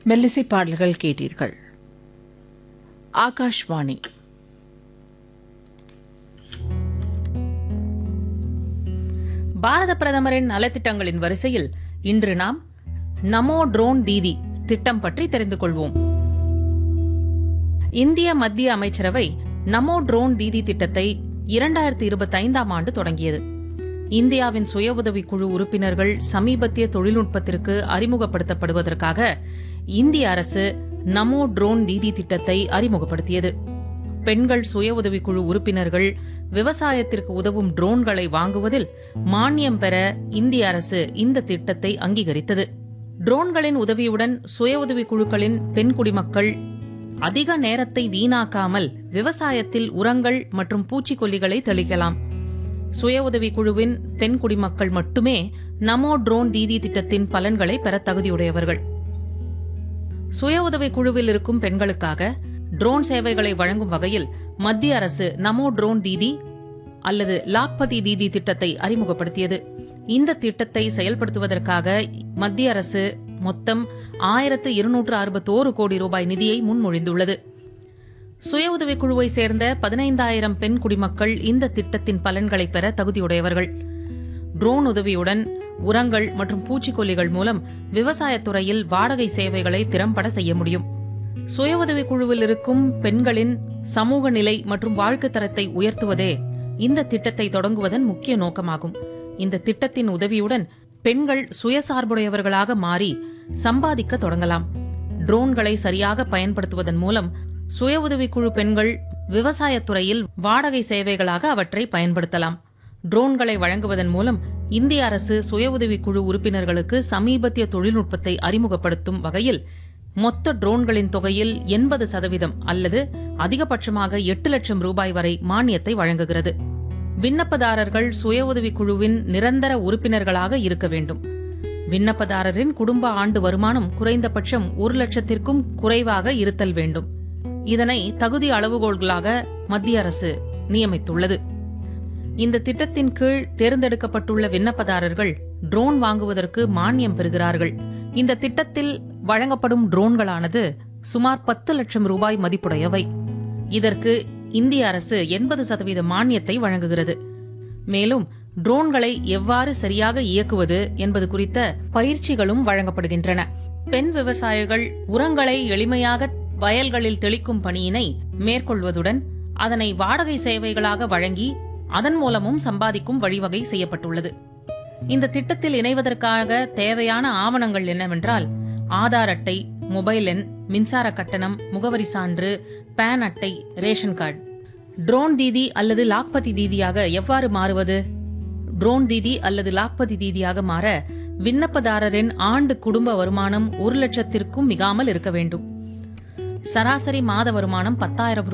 மெல்லிசை பாடல்கள் கேட்டீர்கள் ஆகாஷ்வாணி பாரத பிரதமரின் நலத்திட்டங்களின் வரிசையில் இன்று நாம் நமோ ட்ரோன் தீதி திட்டம் பற்றி தெரிந்து கொள்வோம் இந்திய மத்திய அமைச்சரவை நமோ ட்ரோன் தீதி திட்டத்தை இரண்டாயிரத்தி இருபத்தி ஐந்தாம் ஆண்டு தொடங்கியது இந்தியாவின் சுய உதவி குழு உறுப்பினர்கள் சமீபத்திய தொழில்நுட்பத்திற்கு அறிமுகப்படுத்தப்படுவதற்காக இந்திய அரசு நமோ ட்ரோன் தீதி திட்டத்தை அறிமுகப்படுத்தியது பெண்கள் சுய உதவிக்குழு உறுப்பினர்கள் விவசாயத்திற்கு உதவும் ட்ரோன்களை வாங்குவதில் மானியம் பெற இந்திய அரசு இந்த திட்டத்தை அங்கீகரித்தது ட்ரோன்களின் உதவியுடன் சுய உதவி குழுக்களின் பெண் குடிமக்கள் அதிக நேரத்தை வீணாக்காமல் விவசாயத்தில் உரங்கள் மற்றும் பூச்சிக்கொல்லிகளை தெளிக்கலாம் சுய உதவி குழுவின் பெண் குடிமக்கள் மட்டுமே நமோ ட்ரோன் தீதி திட்டத்தின் பலன்களை பெற தகுதியுடையவர்கள் சுய உதவி குழுவில் இருக்கும் பெண்களுக்காக ட்ரோன் சேவைகளை வழங்கும் வகையில் மத்திய அரசு நமோ ட்ரோன் தீதி அல்லது லாக்பதி தீதி திட்டத்தை அறிமுகப்படுத்தியது இந்த திட்டத்தை செயல்படுத்துவதற்காக மத்திய அரசு மொத்தம் ஆயிரத்து இருநூற்று அறுபத்தோரு கோடி ரூபாய் நிதியை முன்மொழிந்துள்ளது சுய உதவிக் குழுவை சேர்ந்த பதினைந்தாயிரம் பெண் குடிமக்கள் இந்த திட்டத்தின் பலன்களை பெற தகுதியுடையவர்கள் ட்ரோன் உதவியுடன் உரங்கள் மற்றும் பூச்சிக்கொல்லிகள் மூலம் விவசாயத்துறையில் வாடகை சேவைகளை திறம்பட செய்ய முடியும் சுய உதவிக் குழுவில் இருக்கும் பெண்களின் சமூக நிலை மற்றும் வாழ்க்கை தரத்தை உயர்த்துவதே இந்த திட்டத்தை தொடங்குவதன் முக்கிய நோக்கமாகும் இந்த திட்டத்தின் உதவியுடன் பெண்கள் சுயசார்புடையவர்களாக மாறி சம்பாதிக்க தொடங்கலாம் ட்ரோன்களை சரியாக பயன்படுத்துவதன் மூலம் சுய உதவிக்குழு பெண்கள் விவசாயத்துறையில் வாடகை சேவைகளாக அவற்றை பயன்படுத்தலாம் ட்ரோன்களை வழங்குவதன் மூலம் இந்திய அரசு சுய உதவிக்குழு உறுப்பினர்களுக்கு சமீபத்திய தொழில்நுட்பத்தை அறிமுகப்படுத்தும் வகையில் மொத்த ட்ரோன்களின் தொகையில் எண்பது சதவீதம் அல்லது அதிகபட்சமாக எட்டு லட்சம் ரூபாய் வரை மானியத்தை வழங்குகிறது விண்ணப்பதாரர்கள் சுய உதவிக் குழுவின் நிரந்தர உறுப்பினர்களாக இருக்க வேண்டும் விண்ணப்பதாரரின் குடும்ப ஆண்டு வருமானம் குறைந்தபட்சம் ஒரு லட்சத்திற்கும் குறைவாக இருத்தல் வேண்டும் இதனை தகுதி அளவுகோல்களாக மத்திய அரசு நியமித்துள்ளது இந்த திட்டத்தின் கீழ் தேர்ந்தெடுக்கப்பட்டுள்ள விண்ணப்பதாரர்கள் ட்ரோன் வாங்குவதற்கு மானியம் பெறுகிறார்கள் இந்த திட்டத்தில் வழங்கப்படும் ட்ரோன்களானது சுமார் பத்து லட்சம் ரூபாய் மதிப்புடையவை இதற்கு இந்திய அரசு எண்பது சதவீத மானியத்தை வழங்குகிறது மேலும் ட்ரோன்களை எவ்வாறு சரியாக இயக்குவது என்பது குறித்த பயிற்சிகளும் வழங்கப்படுகின்றன பெண் விவசாயிகள் உரங்களை எளிமையாக வயல்களில் தெளிக்கும் பணியினை மேற்கொள்வதுடன் அதனை வாடகை சேவைகளாக வழங்கி அதன் மூலமும் சம்பாதிக்கும் வழிவகை செய்யப்பட்டுள்ளது இந்த திட்டத்தில் இணைவதற்காக தேவையான ஆவணங்கள் என்னவென்றால் ஆதார் அட்டை மொபைல் எண் மின்சார கட்டணம் முகவரி சான்று பேன் அட்டை ரேஷன் கார்டு ட்ரோன் தீதி அல்லது லாக்பதி தீதியாக எவ்வாறு மாறுவது ட்ரோன் தீதி அல்லது லாக்பதி தீதியாக மாற விண்ணப்பதாரரின் ஆண்டு குடும்ப வருமானம் ஒரு லட்சத்திற்கும் மிகாமல் இருக்க வேண்டும் சராசரி மாத வருமானம் பத்தாயிரம்